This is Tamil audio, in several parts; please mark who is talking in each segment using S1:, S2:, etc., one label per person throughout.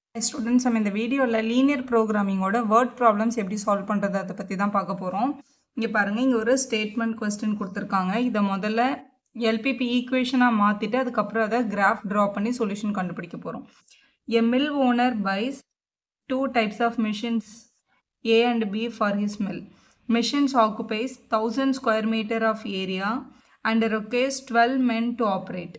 S1: ஸ்டூடெண்ட்ஸ் நம்ம இந்த வீடியோவில் லீனியர் ப்ரோக்ராமிங்கோட வேர்ட் ப்ராப்ளம்ஸ் எப்படி சால்வ் பண்ணுறது அதை பற்றி தான் பார்க்க போகிறோம் இங்கே பாருங்கள் இங்கே ஒரு ஸ்டேட்மெண்ட் கொஸ்டின் கொடுத்துருக்காங்க இதை முதல்ல எல்பிபி ஈக்குவேஷனாக மாற்றிட்டு அதுக்கப்புறம் அதை கிராஃப் ட்ரா பண்ணி சொல்யூஷன் கண்டுபிடிக்க போகிறோம் a mill owner buys two types of machines A and B for his mill machines occupies thousand square metre of area and requires twelve men to operate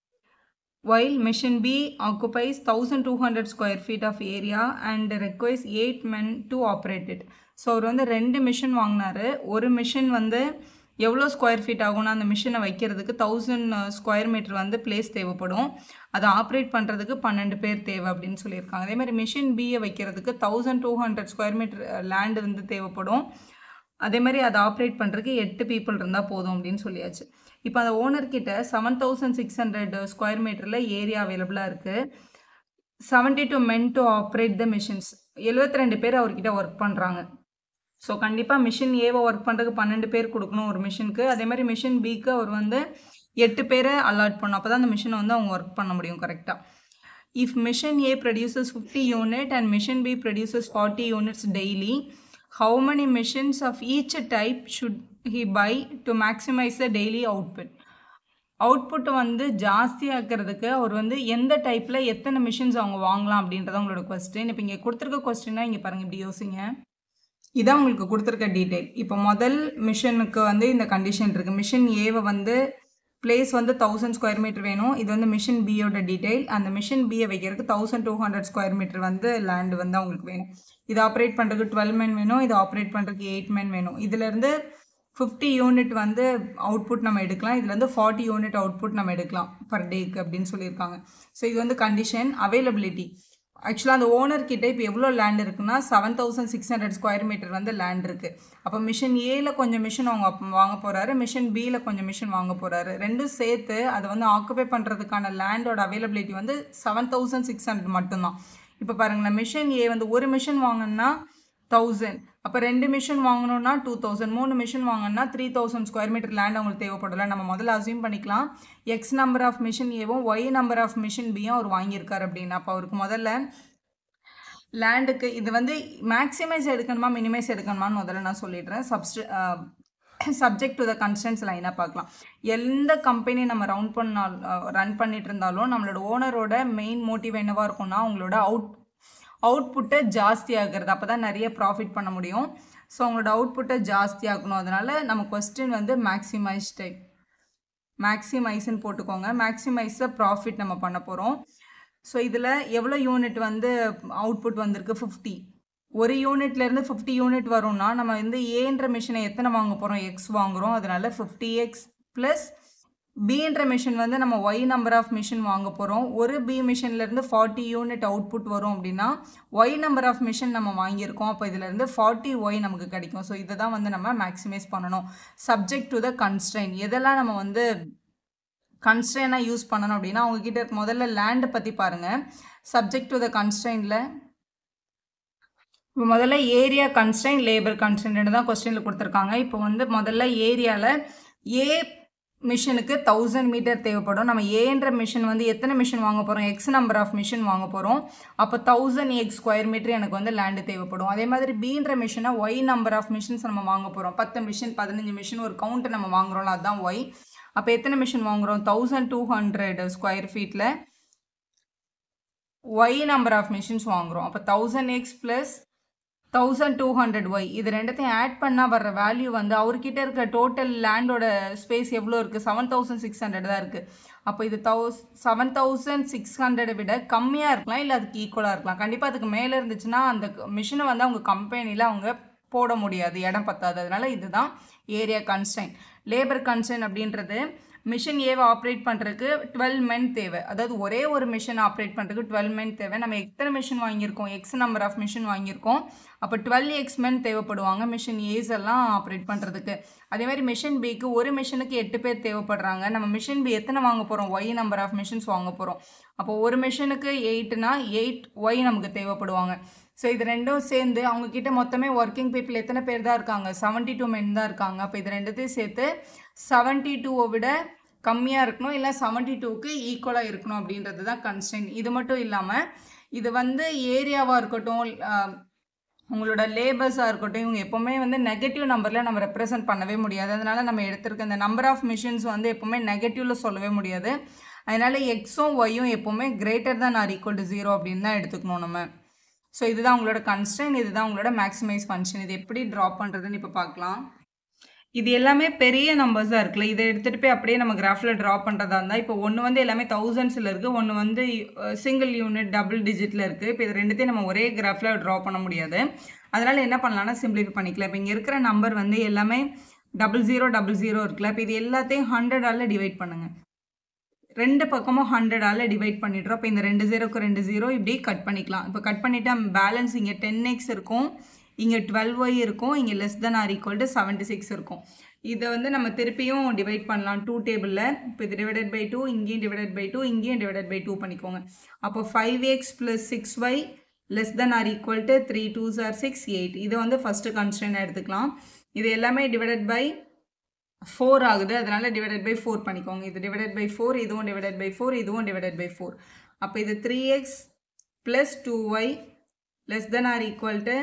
S1: while mission B occupies 1200 square feet of area and requires 8 men to operate it. So அவர் வந்து ரெண்டு மிஷின் வாங்கினாரு ஒரு மிஷின் வந்து எவ்வளோ ஸ்கொயர் ஃபீட் ஆகும்னா அந்த மிஷினை வைக்கிறதுக்கு தௌசண்ட் ஸ்கொயர் மீட்டர் வந்து பிளேஸ் தேவைப்படும் அதை ஆப்ரேட் பண்ணுறதுக்கு பன்னெண்டு பேர் தேவை அப்படின்னு சொல்லியிருக்காங்க அதே மாதிரி மிஷின் பியை வைக்கிறதுக்கு thousand two hundred square metre land வந்து தேவைப்படும் அதே மாதிரி அதை ஆப்ரேட் பண்ணுறதுக்கு எட்டு பீப்புள் இருந்தால் போதும் அப்படின்னு சொல்லியாச்சு இப்போ அந்த ஓனர்கிட்ட seven thousand six hundred square மீட்டரில் ஏரியா அவைலபிளாக இருக்குது seventy two men to operate the machines எழுபத்தி ரெண்டு பேர் அவர்கிட்ட ஒர்க் பண்ணுறாங்க ஸோ கண்டிப்பாக மிஷின் ஏவை ஒர்க் பண்ணுறதுக்கு பன்னெண்டு பேர் கொடுக்கணும் ஒரு மிஷினுக்கு அதே மாதிரி மிஷின் பிக்கு அவர் வந்து எட்டு பேரை அலாட் பண்ணணும் அப்போ தான் அந்த மிஷினை வந்து அவங்க ஒர்க் பண்ண முடியும் கரெக்டாக if machine A produces fifty unit and machine B produces forty units daily how many missions of each type should he buy to maximize the daily output output வந்து ஜாஸ்தி ஆக்கிறதுக்கு அவர் வந்து எந்த டைப்பில் எத்தனை மிஷின்ஸ் அவங்க வாங்கலாம் அப்படின்றத உங்களோட கொஸ்டின் இப்போ இங்கே கொடுத்துருக்க கொஸ்டினா இங்கே பாருங்கள் இப்படி யோசிங்க இதான் உங்களுக்கு கொடுத்துருக்க டீட்டெயில் இப்போ முதல் மிஷினுக்கு வந்து இந்த கண்டிஷன் இருக்குது மிஷின் ஏவை வந்து பிளேஸ் வந்து தௌசண்ட் ஸ்கொயர் மீட்டர் வேணும் இது வந்து மிஷின் பியோட டீட்டெயில் அந்த மிஷின் பியை வைக்கிறதுக்கு thousand two hundred square metre வந்து லேண்டு வந்து அவங்களுக்கு வேணும் இது ஆப்ரேட் பண்ணுறதுக்கு டுவெல் மேன் வேணும் இது ஆப்ரேட் பண்ணுறதுக்கு எயிட் மேன் வேணும் இதுலேருந்து ஃபிஃப்டி யூனிட் வந்து அவுட்புட் நம்ம எடுக்கலாம் இதுலேருந்து ஃபார்ட்டி யூனிட் அவுட்புட் நம்ம எடுக்கலாம் பர் டேக்கு அப்படின்னு சொல்லியிருக்காங்க ஸோ இது வந்து கண்டிஷன் அவைலபிலிட்டி ஆக்சுவலாக அந்த ஓனர்கிட்ட இப்போ எவ்வளோ லேண்ட் இருக்குன்னா seven thousand six hundred square metre வந்து லேண்ட் இருக்குது அப்போ மிஷின் ஏல கொஞ்சம் மிஷின் அவங்க அப்ப வாங்க போகிறாரு மிஷின் பியில் கொஞ்சம் மிஷின் வாங்க போகிறாரு ரெண்டும் சேர்த்து அதை வந்து ஆக்குபை பண்ணுறதுக்கான லேண்டோட அவைலபிலிட்டி வந்து செவன் தௌசண்ட் சிக்ஸ் ஹண்ட்ரட் மட்டும்தான் இப்போ பாருங்களேன் மிஷின் ஏ வந்து ஒரு மிஷின் வாங்கினா தௌசண்ட் அப்போ ரெண்டு மிஷின் வாங்கணும்னா டூ தௌசண்ட் மூணு மிஷின் வாங்கினா three thousand square metre land அவங்களுக்கு தேவைப்படல நம்ம முதல்ல அசியூம் பண்ணிக்கலாம் எக்ஸ் நம்பர் ஆஃப் மிஷின் ஏவும் ஒய் நம்பர் ஆஃப் மிஷின் பியும் அவர் வாங்கியிருக்காரு அப்படின்னு அப்போ அவருக்கு முதல்ல லேண்டுக்கு இது வந்து மேக்ஸிமைஸ் எடுக்கணுமா மினிமைஸ் எடுக்கணுமான்னு முதல்ல நான் சொல்லிடுறேன் சப்ஸ்ட் சப்ஜெக்ட் டு த கன்ஸ்டன்ஸ் லைனாக பார்க்கலாம் எந்த கம்பெனி நம்ம ரவுண்ட் பண்ணால் ரன் பண்ணிட்டு இருந்தாலும் நம்மளோட ஓனரோட மெயின் மோட்டிவ் என்னவாக இருக்கும்னா அவங்களோட அவுட் அவுட்புட்டை ஜாஸ்தி ஆகிறது அப்போ தான் நிறைய ப்ராஃபிட் பண்ண முடியும் ஸோ அவங்களோட அவுட்புட்டை ஜாஸ்தி ஆக்கணும் அதனால் நம்ம கொஸ்டின் வந்து மேக்ஸிமைஸ் டைப் மேக்ஸிமைஸ்ன்னு போட்டுக்கோங்க மேக்ஸிமைஸ் ப்ராஃபிட் நம்ம பண்ண போகிறோம் ஸோ இதில் எவ்வளோ யூனிட் வந்து அவுட்புட் வந்திருக்கு ஃபிஃப்டி ஒரு யூனிட்லேருந்து ஃபிஃப்டி யூனிட் வரும்னா நம்ம வந்து ஏன்ற மிஷினை எத்தனை வாங்க போகிறோம் எக்ஸ் வாங்குகிறோம் அதனால ஃபிஃப்டி எக்ஸ் ப்ளஸ் பின்ற மிஷின் வந்து நம்ம ஒய் நம்பர் ஆஃப் மிஷின் வாங்க போகிறோம் ஒரு பி மிஷின்லேருந்து ஃபார்ட்டி யூனிட் அவுட்புட் வரும் அப்படின்னா ஒய் நம்பர் ஆஃப் மிஷின் நம்ம வாங்கியிருக்கோம் அப்போ இதுலேருந்து ஃபார்ட்டி ஒய் நமக்கு கிடைக்கும் ஸோ இதை தான் வந்து நம்ம மேக்ஸிமைஸ் பண்ணணும் சப்ஜெக்ட் டு த கன்ஸ்ட்ரெயின் எதெல்லாம் நம்ம வந்து கன்ஸ்ட்ரெயினாக யூஸ் பண்ணணும் அப்படின்னா அவங்கக்கிட்ட முதல்ல லேண்டை பற்றி பாருங்கள் சப்ஜெக்ட் டு த கன்ஸ்ட்ரெயினில் இப்போ முதல்ல ஏரியா கன்ஸ்ட்ரெயின் லேபர் கன்ஸ்ட்ரெயின் தான் கொஸ்டினில் கொடுத்துருக்காங்க இப்போ வந்து முதல்ல ஏரியாவில் ஏ மிஷினுக்கு தௌசண்ட் மீட்டர் தேவைப்படும் நம்ம ஏன்ற மிஷின் வந்து எத்தனை மிஷின் வாங்க போகிறோம் எக்ஸ் நம்பர் ஆஃப் மிஷின் வாங்க போகிறோம் அப்போ தௌசண்ட் எக்ஸ் ஸ்கொயர் மீட்டர் எனக்கு வந்து லேண்டு தேவைப்படும் அதே மாதிரி பீன்ற மிஷினை ஒய் நம்பர் ஆஃப் மிஷின்ஸ் நம்ம வாங்க போகிறோம் பத்து மிஷின் பதினஞ்சு மிஷின் ஒரு கவுண்ட்டை நம்ம வாங்குறோம்ல அதுதான் ஒய் அப்போ எத்தனை மிஷின் வாங்குகிறோம் தௌசண்ட் டூ ஹண்ட்ரட் ஸ்கொயர் ஃபீட்டில் ஒய் நம்பர் ஆஃப் மிஷின்ஸ் வாங்குகிறோம் அப்போ thousand X plus thousand two hundred Y இது ரெண்டுத்தையும் ஆட் பண்ணால் வர்ற வேல்யூ வந்து அவர்கிட்ட இருக்க டோட்டல் லேண்டோட ஸ்பேஸ் எவ்வளோ இருக்குது செவன் தௌசண்ட் சிக்ஸ் ஹண்ட்ரட் தான் இருக்குது அப்போ இது தௌஸ் செவன் தௌசண்ட் சிக்ஸ் ஹண்ட்ரடை விட கம்மியாக இருக்கலாம் இல்லை அதுக்கு ஈக்குவலாக இருக்கலாம் கண்டிப்பாக அதுக்கு மேலே இருந்துச்சுன்னா அந்த மிஷினை வந்து அவங்க கம்பெனியில் அவங்க போட முடியாது இடம் பத்தாது அதனால இதுதான் ஏரியா கன்ஸ்டைன் லேபர் கன்ஸ்டைன் அப்படின்றது மிஷின் ஏவை ஆப்ரேட் பண்ணுறதுக்கு டுவெல் மென் தேவை அதாவது ஒரே ஒரு மிஷின் ஆப்ரேட் பண்ணுறதுக்கு டுவெல் மென் தேவை நம்ம எத்தனை மிஷின் வாங்கியிருக்கோம் எக்ஸ் நம்பர் ஆஃப் மிஷின் வாங்கியிருக்கோம் அப்போ டுவெல் எக்ஸ் மென் தேவைப்படுவாங்க மிஷின் ஏஸ் எல்லாம் ஆப்ரேட் பண்ணுறதுக்கு அதே மாதிரி மிஷின் பிக்கு ஒரு மிஷினுக்கு எட்டு பேர் தேவைப்படுறாங்க நம்ம மிஷின் பி எத்தனை வாங்க போகிறோம் ஒய் நம்பர் ஆஃப் மிஷின்ஸ் வாங்க போகிறோம் அப்போ ஒரு மிஷினுக்கு எயிட்னா எயிட் ஒய் நமக்கு தேவைப்படுவாங்க ஸோ இது ரெண்டும் சேர்ந்து அவங்க கிட்ட மொத்தமே ஒர்க்கிங் பீப்புள் எத்தனை பேர் தான் இருக்காங்க செவன்ட்டி டூ மென் தான் இருக்காங்க அப்போ இது ரெண்டுத்தையும் சேர்த்து செவன்ட்டி டூவை விட கம்மியாக இருக்கணும் இல்லை செவன்ட்டி டூக்கு ஈக்குவலாக இருக்கணும் அப்படின்றது தான் கன்ஸ்டன்ட் இது மட்டும் இல்லாமல் இது வந்து ஏரியாவாக இருக்கட்டும் அஹ், உங்களோட லேபர்ஸாக இருக்கட்டும் இவங்க எப்போவுமே வந்து நெகட்டிவ் நம்பரில் நம்ம ரெப்ரசென்ட் பண்ணவே முடியாது அதனால நம்ம எடுத்திருக்க இந்த நம்பர் ஆஃப் மிஷின்ஸ் வந்து எப்போவுமே நெகட்டிவ்ல சொல்லவே முடியாது அதனால எக்ஸும் ஒய்யும் எப்போவுமே greater than R equal to zero அப்படின்னு தான் எடுத்துக்கணும் நம்ம ஸோ இதுதான் உங்களோட கன்ஸ்டன்ட் இதுதான் உங்களோட மேக்ஸிமைஸ் ஃபங்க்ஷன் இது எப்படி ட்ராப் பண்ணுறதுன்னு இப்போ பார்க்கலாம் இது எல்லாமே பெரிய நம்பர்ஸாக இருக்குல்ல இதை எடுத்துகிட்டு போய் அப்படியே நம்ம கிராஃபில் ட்ரா பண்ணுறதா இருந்தால் இப்போ ஒன்று வந்து எல்லாமே தௌசண்ட்ஸில் இருக்குது ஒன்று வந்து சிங்கிள் யூனிட் டபுள் டிஜிட்டில் இருக்குது இப்போ இது ரெண்டுத்தையும் நம்ம ஒரே கிராஃபில் ட்ரா பண்ண முடியாது அதனால் என்ன பண்ணலாம்னா சிம்பிளிஃபை பண்ணிக்கலாம் இப்போ இங்கே இருக்கிற நம்பர் வந்து எல்லாமே டபுள் ஜீரோ டபுள் ஜீரோ இருக்குல்ல இப்போ இது எல்லாத்தையும் ஹண்ட்ரடால் டிவைட் பண்ணுங்கள் ரெண்டு பக்கமும் ஹண்ட்ரடால் டிவைட் பண்ணிடுறோம் இப்போ இந்த ரெண்டு ஜீரோக்கு ரெண்டு ஜீரோ இப்படி கட் பண்ணிக்கலாம் இப்போ கட் பண்ணிவிட்டு பேலன்ஸ் இங்கே டென் எக்ஸ் இருக்கும் இங்கே டுவெல் ஒய் இருக்கும் இங்கே less than or equal to seventy six இருக்கும் இதை வந்து நம்ம திருப்பியும் டிவைட் பண்ணலாம் டூ டேபிளில் இப்போ இது டிவைடட் பை டூ இங்கேயும் டிவைடட் பை டூ இங்கேயும் டிவைடட் பை டூ பண்ணிக்கோங்க அப்போ five X plus six Y less than or equal to three twos are six eight இது வந்து ஃபஸ்ட்டு கன்ஸ்டன்ட் எடுத்துக்கலாம் இது எல்லாமே டிவைடட் பை ஃபோர் ஆகுது அதனால டிவைடட் பை ஃபோர் பண்ணிக்கோங்க இது டிவைடட் பை ஃபோர் இதுவும் டிவைடட் பை ஃபோர் இதுவும் டிவைடட் பை ஃபோர் அப்போ இது three X plus two Y less than or equal to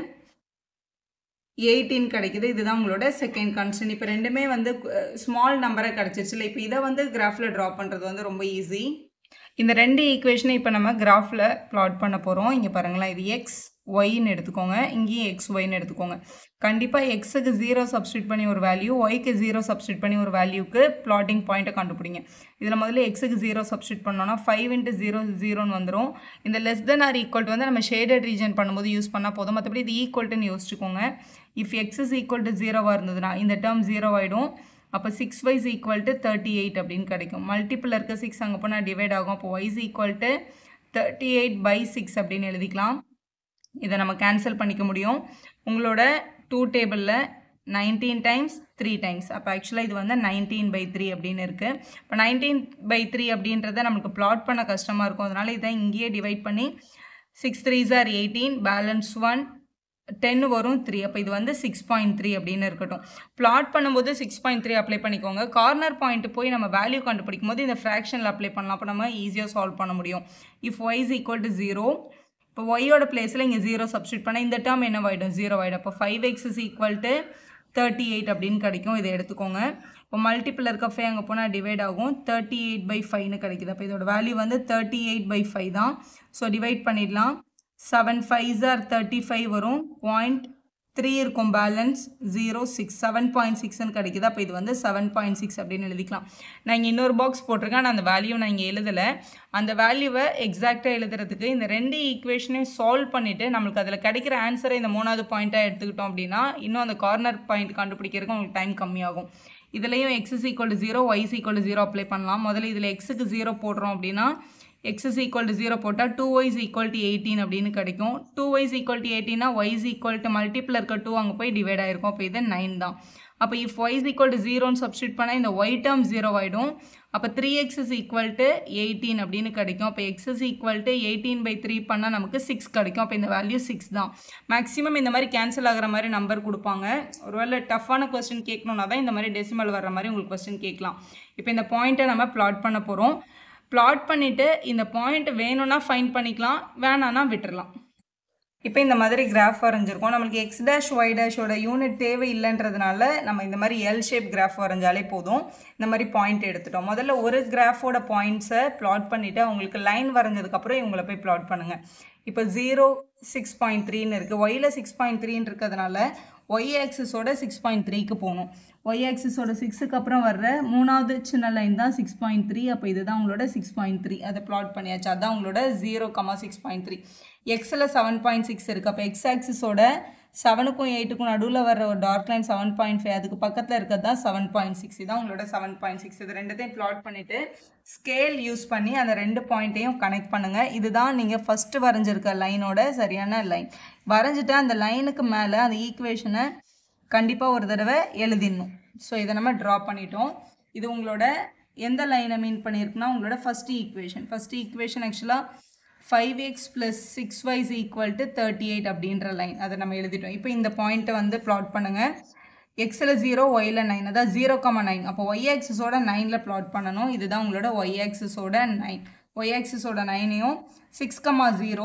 S1: eighteen கிடைக்குது இதுதான் உங்களோட செகண்ட் கன்ஸ்டன் இப்போ ரெண்டுமே வந்து ஸ்மால் நம்பராக கிடச்சிருச்சுல இப்போ இதை வந்து கிராஃபில் ட்ரா பண்ணுறது வந்து ரொம்ப ஈஸி இந்த ரெண்டு ஈக்குவேஷனை இப்போ நம்ம கிராஃபில் ப்ளாட் பண்ண போகிறோம் இங்கே பாருங்களேன் இது எக்ஸ் ஒய்ன்னு எடுத்துக்கோங்க இங்கேயும் எக்ஸ் ஒய்ன்னு எடுத்துக்கோங்க கண்டிப்பாக எக்ஸுக்கு ஜீரோ சப்ஸ்டியூட் பண்ணி ஒரு வேல்யூ ஒய்க்கு ஜீரோ சப்ஸ்டியூட் பண்ணி ஒரு வேல்யூக்கு ப்ளாட்டிங் பாயிண்ட்டை கண்டுபிடிங்க இதில் முதல்ல எக்ஸுக்கு ஜீரோ சப்ஸ்டியூட் பண்ணோன்னா ஃபைவ் இன்ட்டு ஜீரோ ஜீரோன்னு வந்துடும் இந்த லெஸ் தென் ஆர் ஈக்குவல் வந்து நம்ம ஷேடட் ரீஜன் பண்ணும்போது யூஸ் பண்ணால் போதும் மற்றபடி இது ஈக்குவல்ட்டுன்னு யோசிச்சுக்கோங்க if X is equal to ஜீரோவாக இருந்ததுன்னா இந்த டேர்ம் ஜீரோ ஆகிடும் அப்போ six wise equal to thirty eight அப்படின்னு கிடைக்கும் மல்டிப்பிள் இருக்க சிக்ஸ் அங்கே போனால் டிவைட் ஆகும் அப்போ Y equal to thirty eight by six அப்படின்னு எழுதிக்கலாம் இதை நம்ம கேன்சல் பண்ணிக்க முடியும் உங்களோட டூ டேபிளில் நைன்டீன் டைம்ஸ் த்ரீ டைம்ஸ் அப்போ ஆக்சுவலாக இது வந்து நைன்டீன் பை த்ரீ அப்படின்னு இருக்குது இப்போ நைன்டீன் பை த்ரீ அப்படின்றத நமக்கு ப்ளாட் பண்ண கஷ்டமாக இருக்கும் அதனால் இதை இங்கேயே டிவைட் பண்ணி six three are eighteen balance one ten வரும் த்ரீ அப்போ இது வந்து சிக்ஸ் பாயிண்ட் த்ரீ அப்படின்னு இருக்கட்டும் ப்ளாட் பண்ணும்போது சிக்ஸ் பாயிண்ட் த்ரீ அப்ளை பண்ணிக்கோங்க கார்னர் பாயிண்ட் போய் நம்ம வேல்யூ கண்டுபிடிக்கும் போது இந்த ஃப்ராக்ஷனில் அப்ளை பண்ணலாம் அப்போ நம்ம ஈஸியாக சால்வ் பண்ண முடியும் if y is equal to zero இப்போ ஒய்யோட பிளேஸில் இங்கே ஜீரோ சப்ஸ்டியூட் பண்ணால் இந்த டேர்ம் என்ன ஆகிடும் ஜீரோ ஆகிடும் அப்போ five x is equal to thirty eight அப்படின்னு கிடைக்கும் இதை எடுத்துக்கோங்க இப்போ மல்டிப்பிள் இருக்க ஃபைவ் அங்கே போனால் டிவைட் ஆகும் தேர்ட்டி எயிட் பை ஃபைவ்னு கிடைக்குது அப்போ இதோட வேல்யூ வந்து தேர்ட்டி எயிட் பை ஃபைவ் தான் ஸோ டிவைட் பண்ணிடலாம் seven five are thirty five வரும் பாயிண்ட் த்ரீ இருக்கும் balance zero six seven point சிக்ஸ்னு கிடைக்குது அப்போ இது வந்து செவன் பாயிண்ட் சிக்ஸ் அப்படின்னு எழுதிக்கலாம் நான் இங்கே இன்னொரு பாக்ஸ் போட்டிருக்கேன் ஆனால் அந்த வேல்யூ நான் இங்கே எழுதலை அந்த வேல்யூவை எக்ஸாக்டாக எழுதுறதுக்கு இந்த ரெண்டு ஈக்குவேஷனையும் சால்வ் பண்ணிவிட்டு நம்மளுக்கு அதில் கிடைக்கிற ஆன்சரை இந்த மூணாவது பாயிண்ட்டாக எடுத்துக்கிட்டோம் அப்படின்னா இன்னும் அந்த கார்னர் பாயிண்ட் கண்டுபிடிக்கிறதுக்கு உங்களுக்கு டைம் கம்மியாகும் இதுலேயும் x is equal to zero y is equal to zero apply பண்ணலாம் முதல்ல இதில் எக்ஸுக்கு ஜீரோ போடுறோம் அப்படின்னா x is equal to zero போட்டால் two y's equal to eighteen அப்படின்னு கிடைக்கும் டூ ஒய்ஸ் ஈக்குவல் டு எயிட்டினா ஒய்ஸ் ஈக்குவல் டு மல்டிப்பிள் இருக்க டூ அங்கே போய் டிவைட் ஆயிருக்கும் அப்போ இது நைன் தான் அப்போ இஃப் ஒய்ஸ் ஈக்குவல் டு ஜீரோன்னு சப்ஸ்டியூட் பண்ணால் இந்த ஒய் டேர்ம் ஜீரோ ஆகிடும் அப்போ three X is equal to eighteen அப்படின்னு கிடைக்கும் அப்போ x is equal to eighteen by three பண்ணால் நமக்கு சிக்ஸ் கிடைக்கும் அப்போ இந்த வேல்யூ சிக்ஸ் தான் மேக்ஸிமம் இந்த மாதிரி கேன்சல் ஆகிற மாதிரி நம்பர் கொடுப்பாங்க ஒருவேளை டஃப்பான கொஸ்டின் கேட்கணுன்னா தான் இந்த மாதிரி டெசிமல் வர்ற மாதிரி உங்களுக்கு கொஸ்டின் கேட்கலாம் இப்போ இந்த பாயிண்ட்டை நம்ம ப்ளாட் பண்ண போகிறோம் ப்ளாட் பண்ணிவிட்டு இந்த பாயிண்ட் வேணும்னா ஃபைன் பண்ணிக்கலாம் வேணான்னா விட்டுறலாம் இப்போ இந்த மாதிரி கிராஃப் வரைஞ்சிருக்கோம் நம்மளுக்கு எக்ஸ் டேஷ் ஒய் டேஷோட யூனிட் தேவை இல்லைன்றதுனால நம்ம இந்த மாதிரி எல் ஷேப் கிராஃப் வரைஞ்சாலே போதும் இந்த மாதிரி பாயிண்ட் எடுத்துட்டோம் முதல்ல ஒரு கிராஃபோட பாயிண்ட்ஸை ப்ளாட் பண்ணிவிட்டு அவங்களுக்கு லைன் வரைஞ்சதுக்கப்புறம் இவங்களை போய் ப்ளாட் பண்ணுங்கள் இப்போ ஜீரோ சிக்ஸ் பாயிண்ட் த்ரீன்னு இருக்குது ஒயில் சிக்ஸ் பாயிண்ட் த்ரீன்னு இருக்கிறதுனால ஒய் ஆக்சிஸோட சிக்ஸ் பாயிண்ட் த்ரீக்கு போகணும் ஒய் ஆக்சிஸோட சிக்ஸுக்கு அப்புறம் வர்ற மூணாவது சின்ன லைன் தான் சிக்ஸ் பாயிண்ட் த்ரீ அப்போ இதுதான் உங்களோட சிக்ஸ் பாயிண்ட் த்ரீ அதை ப்ளாட் பண்ணியாச்சு அதான் உங்களோட zero comma six point three எக்ஸில் செவன் பாயிண்ட் சிக்ஸ் இருக்குது அப்போ எக்ஸ் ஆக்சிஸோட செவனுக்கும் எயிட்டுக்கும் நடுவில் வர ஒரு dark line seven point five அதுக்கு பக்கத்தில் இருக்கிறது தான் செவன் பாயிண்ட் சிக்ஸ் இதான் உங்களோட செவன் பாயிண்ட் சிக்ஸ் இது ரெண்டுத்தையும் ப்ளாட் பண்ணிவிட்டு ஸ்கேல் யூஸ் பண்ணி அந்த ரெண்டு பாயிண்ட்டையும் கனெக்ட் பண்ணுங்கள் இதுதான் நீங்கள் ஃபஸ்ட்டு வரைஞ்சிருக்க லைனோட சரியான லைன் வரைஞ்சிட்டு அந்த லைனுக்கு மேலே அந்த ஈக்குவேஷனை கண்டிப்பாக ஒரு தடவை எழுதிடணும் ஸோ இதை நம்ம ட்ரா பண்ணிட்டோம் இது உங்களோட எந்த லைனை மீன் பண்ணியிருக்குன்னா உங்களோட ஃபஸ்ட்டு ஈக்குவேஷன் ஃபஸ்ட்டு ஈக்குவேஷன் ஆக்சுவலாக five X plus six wise equal to thirty eight அப்படின்ற லைன் அதை நம்ம எழுதிட்டோம் இப்போ இந்த பாயிண்ட்டை வந்து ப்ளாட் பண்ணுங்கள் எக்ஸில் ஜீரோ ஒயில் நைன் அதாவது ஜீரோ கமா நைன் அப்போ ஒய் ஆக்சிஸோட நைனில் ப்ளாட் பண்ணணும் இதுதான் உங்களோட ஒய் ஆக்சிஸோட நைன் ஒய் ஆக்சிஸோட நைனையும் six comma zero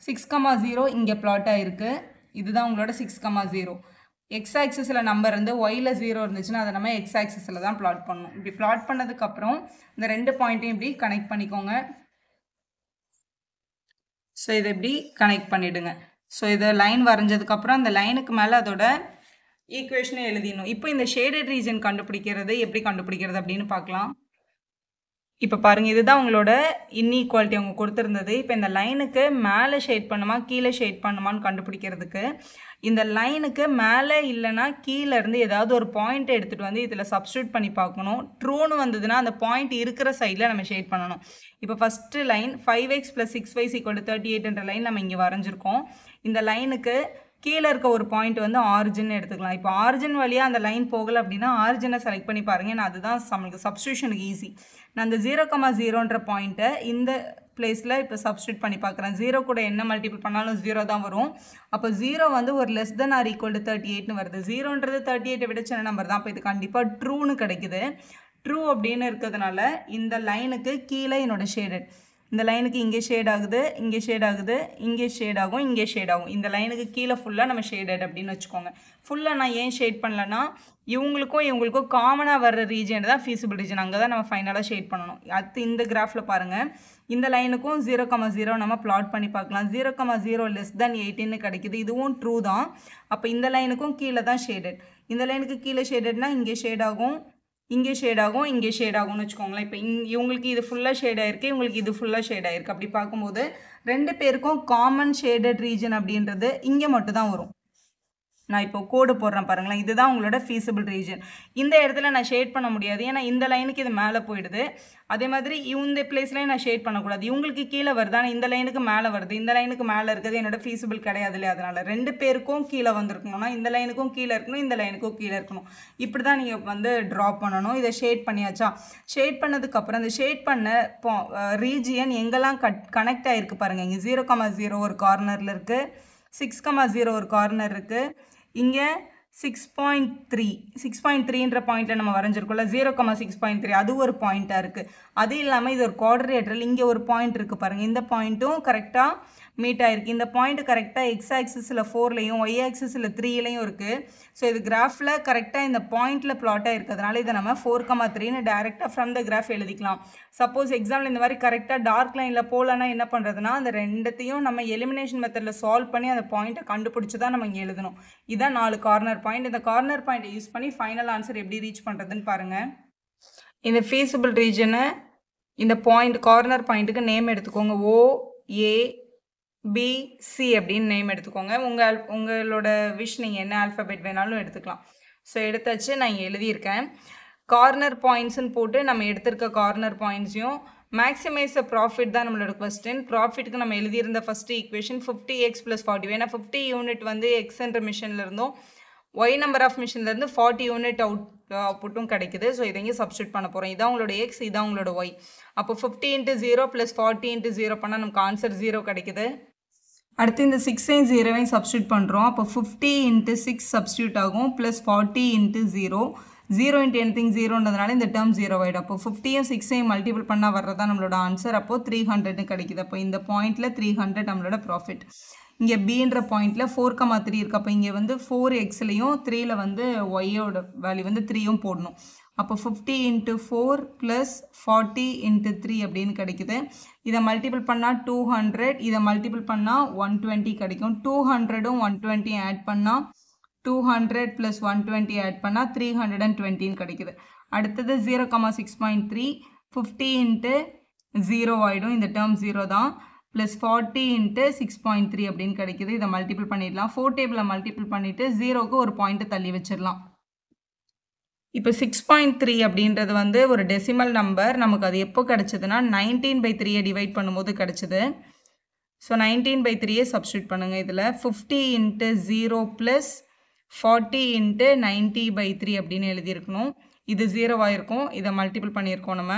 S1: six comma zero இங்கே பிளாட் ஆகிருக்கு இதுதான் உங்களோட சிக்ஸ் கமா ஜீரோ எக்ஸ் ஆக்சிஸில் நம்பர் இருந்து ஒயில் ஜீரோ இருந்துச்சுன்னா அதை நம்ம எக்ஸ் ஆக்சிஸில் தான் பிளாட் பண்ணணும் இப்படி பிளாட் பண்ணதுக்கப்புறம் இந்த ரெண்டு பாயிண்ட்டையும் இப்படி கனெக்ட் பண்ணிக்கோங்க ஸோ இதை இப்படி கனெக்ட் பண்ணிவிடுங்க ஸோ இதை லைன் வரைஞ்சதுக்கப்புறம் அந்த லைனுக்கு மேலே அதோட ஈக்குவேஷனை எழுதிடணும் இப்போ இந்த ஷேடட் ரீஜன் கண்டுபிடிக்கிறது எப்படி கண்டுபிடிக்கிறது அப்படின்னு பார்க்கலாம் இப்போ பாருங்கள் இதுதான் உங்களோட இன்இக்வாலிட்டி அவங்க கொடுத்துருந்தது இப்போ இந்த லைனுக்கு மேலே ஷேட் பண்ணுமா கீழே ஷேட் பண்ணுமான்னு கண்டுபிடிக்கிறதுக்கு இந்த லைனுக்கு மேலே இல்லைன்னா கீழே இருந்து ஏதாவது ஒரு பாயிண்ட் எடுத்துகிட்டு வந்து இதில் சப்ஸ்டியூட் பண்ணி பார்க்கணும் ட்ரூன்னு வந்ததுன்னா அந்த பாயிண்ட் இருக்கிற சைடில் நம்ம ஷேட் பண்ணணும் இப்போ first line five X plus six wise equal thirty எயிட்ன்ற லைன் நம்ம இங்கே வரைஞ்சிருக்கோம் இந்த லைனுக்கு கீழே இருக்க ஒரு பாயிண்ட் வந்து ஆரிஜின் எடுத்துக்கலாம் இப்போ ஆரிஜின் வழியாக அந்த லைன் போகலை அப்படின்னா ஆரிஜினை செலக்ட் பண்ணி பாருங்கள் ஏன்னா அதுதான் நம்மளுக்கு சப்ஸ்டியூஷனுக்கு ஈஸி நான் அந்த ஜீரோ கமா ஜீரோன்ற பாயிண்ட்டை இந்த பிளேஸில் இப்போ சப்ஸ்டியூட் பண்ணி பார்க்குறேன் ஜீரோ கூட என்ன மல்டிபிள் பண்ணாலும் ஜீரோ தான் வரும் அப்போ ஜீரோ வந்து ஒரு less than or equal to thirty எயிட்னு வருது ஜீரோன்றது தேர்ட்டி எயிட்டை விட சின்ன நம்பர் தான் அப்போ இது கண்டிப்பாக ட்ரூன்னு கிடைக்குது ட்ரூ அப்படின்னு இருக்கிறதுனால இந்த லைனுக்கு கீழே என்னோட ஷேடட் இந்த லைனுக்கு இங்கே ஷேட் ஆகுது இங்கே ஷேட் ஆகுது இங்கே ஷேட் ஆகும் இங்கே ஷேட் ஆகும் இந்த லைனுக்கு கீழே ஃபுல்லாக நம்ம ஷேடட் அப்படின்னு வச்சுக்கோங்க ஃபுல்லாக நான் ஏன் ஷேட் பண்ணலன்னா இவங்களுக்கும் இவங்களுக்கும் காமனாக வர்ற ரீஜன் தான் ஃபீஸிபிள் ரீஜன் அங்கே தான் நம்ம ஃபைனலாக ஷேட் பண்ணணும் அடுத்து இந்த கிராஃபில் பாருங்கள் இந்த லைனுக்கும் ஜீரோ கமா ஜீரோ நம்ம பிளாட் பண்ணி பார்க்கலாம் zero comma zero less than எயிட்டின்னு கிடைக்குது இதுவும் ட்ரூ தான் அப்போ இந்த லைனுக்கும் கீழே தான் ஷேடட் இந்த லைனுக்கு கீழே ஷேடட்னா இங்கே ஷேட் ஆகும் இங்கே ஷேட் ஆகும் இங்கே ஷேட் ஆகும்னு வச்சுக்கோங்களேன் இப்போ இங் இவங்களுக்கு இது ஃபுல்லாக ஷேட் ஆயிருக்கு இவங்களுக்கு இது ஃபுல்லாக ஷேட் ஆயிருக்கு அப்படி பார்க்கும்போது ரெண்டு பேருக்கும் காமன் ஷேடட் ரீஜன் அப்படின்றது இங்கே மட்டும் தான் வரும் நான் இப்போ கோடு போடுறேன் பாருங்களேன் இதுதான் உங்களோட ஃபீஸிபிள் ரீஜன் இந்த இடத்துல நான் ஷேட் பண்ண முடியாது ஏன்னா இந்த லைனுக்கு இது மேலே போயிடுது அதே மாதிரி இந்த பிளேஸ்லேயும் நான் ஷேட் பண்ணக்கூடாது இவங்களுக்கு கீழே வருது ஆனால் இந்த லைனுக்கு மேலே வருது இந்த லைனுக்கு மேலே இருக்கிறது என்னோட ஃபீஸிபிள் கிடையாது இல்லையா அதனால் ரெண்டு பேருக்கும் கீழே வந்திருக்கணும்னா இந்த லைனுக்கும் கீழே இருக்கணும் இந்த லைனுக்கும் கீழே இருக்கணும் இப்படி தான் நீங்கள் வந்து ட்ரா பண்ணணும் இதை ஷேட் பண்ணியாச்சா ஷேட் பண்ணதுக்கப்புறம் இந்த ஷேட் பண்ண ரீஜியன் எங்கெல்லாம் கட் கனெக்ட் ஆகிருக்கு பாருங்கள் இங்கே ஜீரோ கமா ஜீரோ ஒரு கார்னரில் இருக்குது சிக்ஸ் கமா ஜீரோ ஒரு கார்னர் இருக்குது இங்கே six point three six point த்ரீன்ற பாயிண்ட்டில் நம்ம வரைஞ்சிருக்கோம்ல zero comma six point three அது ஒரு பாயிண்ட்டாக இருக்குது அது இல்லாமல் இது ஒரு குவாட்ரேட்டரில் இங்கே ஒரு பாயிண்ட் இருக்குது பாருங்கள் இந்த பாயிண்ட்டும் கரெக்டாக மீட் ஆகிருக்கு இந்த பாயிண்ட் கரெக்டாக எக்ஸ் ஆக்சிஸில் ஃபோர்லேயும் ஒய் ஆக்சிஸில் த்ரீலையும் இருக்குது ஸோ இது கிராஃபில் கரெக்டாக இந்த பாயிண்டில் பிளாட்டாக இருக்கிறதுனால இதை நம்ம ஃபோர் கமா த்ரீன்னு டேரெக்டாக ஃப்ரம் த கிராஃப் எழுதிக்கலாம் சப்போஸ் எக்ஸாமில் இந்த மாதிரி கரெக்டாக டார்க் லைனில் போகலன்னா என்ன பண்ணுறதுனா அந்த ரெண்டுத்தையும் நம்ம எலிமினேஷன் மெத்தடில் சால்வ் பண்ணி அந்த பாயிண்ட்டை கண்டுபிடிச்சி தான் நம்ம இங்கே எழுதணும் இதான் நாலு கார்னர் பாயிண்ட் இந்த கார்னர் பாயிண்ட்டை யூஸ் பண்ணி ஃபைனல் ஆன்சர் எப்படி ரீச் பண்ணுறதுன்னு பாருங்கள் இந்த ஃபீஸிபிள் ரீஜனை இந்த பாயிண்ட் கார்னர் பாயிண்ட்டுக்கு நேம் எடுத்துக்கோங்க ஓ ஏ பி சி அப்படின்னு நேம் எடுத்துக்கோங்க உங்கள் உங்களோட விஷ் நீங்கள் என்ன ஆல்ஃபபெட் வேணாலும் எடுத்துக்கலாம் ஸோ எடுத்தாச்சு நான் இங்கே எழுதியிருக்கேன் கார்னர் பாயிண்ட்ஸ்னு போட்டு நம்ம எடுத்திருக்க கார்னர் பாயிண்ட்ஸையும் மேக்ஸிமைஸ் அ ப்ராஃபிட் தான் நம்மளோட கொஸ்டின் ப்ராஃபிட்டுக்கு நம்ம எழுதியிருந்த first equation fifty X plus forty ஏன்னா ஃபிஃப்டி யூனிட் வந்து எக்ஸ்ன்ற மிஷினில் இருந்தும் ஒய் நம்பர் ஆஃப் மிஷின்லேருந்து ஃபார்ட்டி யூனிட் அவுட் அவுட்புட்டும் கிடைக்குது ஸோ இதை இங்கே சப்ஸ்டியூட் பண்ண போகிறோம் இதான் உங்களோட எக்ஸ் இதான் உங்களோட ஒய் அப்போ fifty into zero plus forty into zero பண்ணால் நமக்கு ஆன்சர் ஜீரோ கிடைக்குது அடுத்து இந்த சிக்ஸையும் ஜீரோவையும் சப்ஸ்டியூட் பண்ணுறோம் அப்போ ஃபிஃப்டி இன்ட்டு சிக்ஸ் சப்ஸ்டியூட் ஆகும் plus forty into zero zero into anything ஜீரோன்றதுனால இந்த டேர்ம் ஜீரோ ஆகிடும் அப்போ ஃபிஃப்டியும் சிக்ஸையும் மல்டிபிள் பண்ணால் வர்றதா நம்மளோட ஆன்சர் அப்போது த்ரீ ஹண்ட்ரட்னு கிடைக்குது அப்போ இந்த பாயிண்ட்டில் த்ரீ ஹண்ட்ரட் நம்மளோட ப்ராஃபிட் இங்கே பின்ற பாயிண்ட்டில் ஃபோர் கமா த்ரீ இருக்குது அப்போ இங்கே வந்து ஃபோர் எக்ஸ்லேயும் த்ரீயில் வந்து ஒய்யோட வேல்யூ வந்து த்ரீயும் போடணும் அப்போ fifty into four plus forty into three அப்படின்னு கிடைக்குது இதை மல்டிபிள் பண்ணால் டூ ஹண்ட்ரட் இதை மல்டிபிள் பண்ணால் ஒன் டுவெண்ட்டி கிடைக்கும் டூ ஹண்ட்ரடும் ஒன் டுவெண்ட்டியும் ஆட் பண்ணால் two hundred plus one twenty add பண்ணால் த்ரீ ஹண்ட்ரட் அண்ட் டுவெண்ட்டின்னு கிடைக்குது அடுத்தது zero comma six point three fifty into zero ஆகிடும் இந்த டேர்ம் ஜீரோ தான் plus forty into six point three அப்படின்னு கிடைக்குது இதை மல்டிபிள் பண்ணிடலாம் ஃபோர் டேபிளை மல்டிபிள் பண்ணிவிட்டு ஜீரோக்கு ஒரு பாயிண்ட்டை தள்ளி வச்சிடலாம் இப்போ சிக்ஸ் பாயிண்ட் த்ரீ அப்படின்றது வந்து ஒரு டெசிமல் நம்பர் நமக்கு அது எப்போ கிடச்சிதுன்னா நைன்டீன் பை த்ரீயை டிவைட் பண்ணும்போது கிடச்சிது ஸோ நைன்டீன் பை த்ரீயே சப்ஸ்டியூட் பண்ணுங்கள் இதில் fifty into zero plus forty into ninety by three அப்படின்னு எழுதியிருக்கணும் இது ஜீரோவாக இருக்கும் இதை மல்டிபிள் பண்ணியிருக்கோம் நம்ம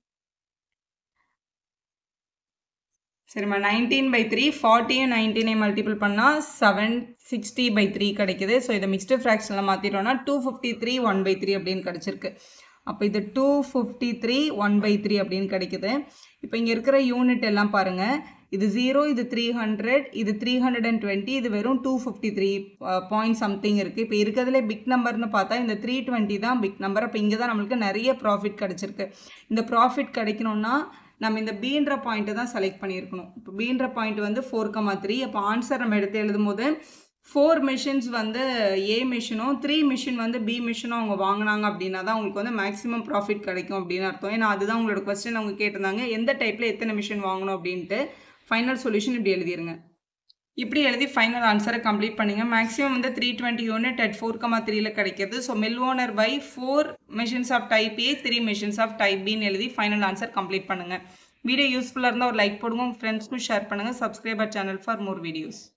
S1: சரிம்மா நைன்டீன் பை த்ரீ ஃபார்ட்டியும் நைன்டீனையும் மல்டிபிள் பண்ணால் செவன் சிக்ஸ்டி பை த்ரீ கிடைக்குது ஸோ இதை மிக்ஸ்டு ஃப்ராக்ஷனில் மாற்றிட்டோம்னா two fifty three one by three அப்படின்னு கிடச்சிருக்கு அப்போ இது two fifty three one by three அப்படின்னு கிடைக்குது இப்போ இங்கே இருக்கிற யூனிட் எல்லாம் பாருங்கள் இது ஜீரோ இது த்ரீ ஹண்ட்ரட் இது த்ரீ ஹண்ட்ரட் அண்ட் டுவெண்ட்டி இது வெறும் two fifty three point something இருக்குது இப்போ இருக்கிறதுல பிக் நம்பர்னு பார்த்தா இந்த த்ரீ டுவெண்ட்டி தான் பிக் நம்பர் அப்போ இங்கே தான் நம்மளுக்கு நிறைய ப்ராஃபிட் கிடச்சிருக்கு இந்த ப்ராஃபிட் கிடைக்கணும்னா நம்ம இந்த பீன்ற பாயிண்ட்டை தான் செலக்ட் பண்ணியிருக்கணும் இப்போ பீன்ற பாயிண்ட் வந்து ஃபோர் கமா த்ரீ அப்போ ஆன்சர் நம்ம எடுத்து எழுதும் போது ஃபோர் மிஷின்ஸ் வந்து ஏ மிஷினும் த்ரீ மிஷின் வந்து பி மிஷினும் அவங்க வாங்கினாங்க அப்படின்னா தான் உங்களுக்கு வந்து மேக்ஸிமம் ப்ராஃபிட் கிடைக்கும் அப்படின்னு அர்த்தம் ஏன்னா அதுதான் உங்களோட கொஸ்டின் அவங்க கேட்டிருந்தாங்க எந்த டைப்பில் எத்தனை மிஷின் வாங்கணும் அப்படின்ட்டு ஃபைனல் சொல்யூஷன் இப்படி எழுதிருங்க இப்படி எழுதி ஃபைனல் ஆன்சரை கம்ப்ளீட் பண்ணுங்க மேக்ஸிமம் வந்து three twenty unit at four comma த்ரீல கிடைக்கிது so mill owner by four machines of type A three machines of type பின்னு எழுதி ஃபைனல் ஆன்சர் கம்ப்ளீட் பண்ணுங்க வீடியோ யூஸ்ஃபுல்லாக இருந்தால் ஒரு லைக் போடுங்க உங்கள் ஃப்ரெண்ட்ஸ்க்கும் ஷேர் பண்ணுங்கள் subscriber channel for more videos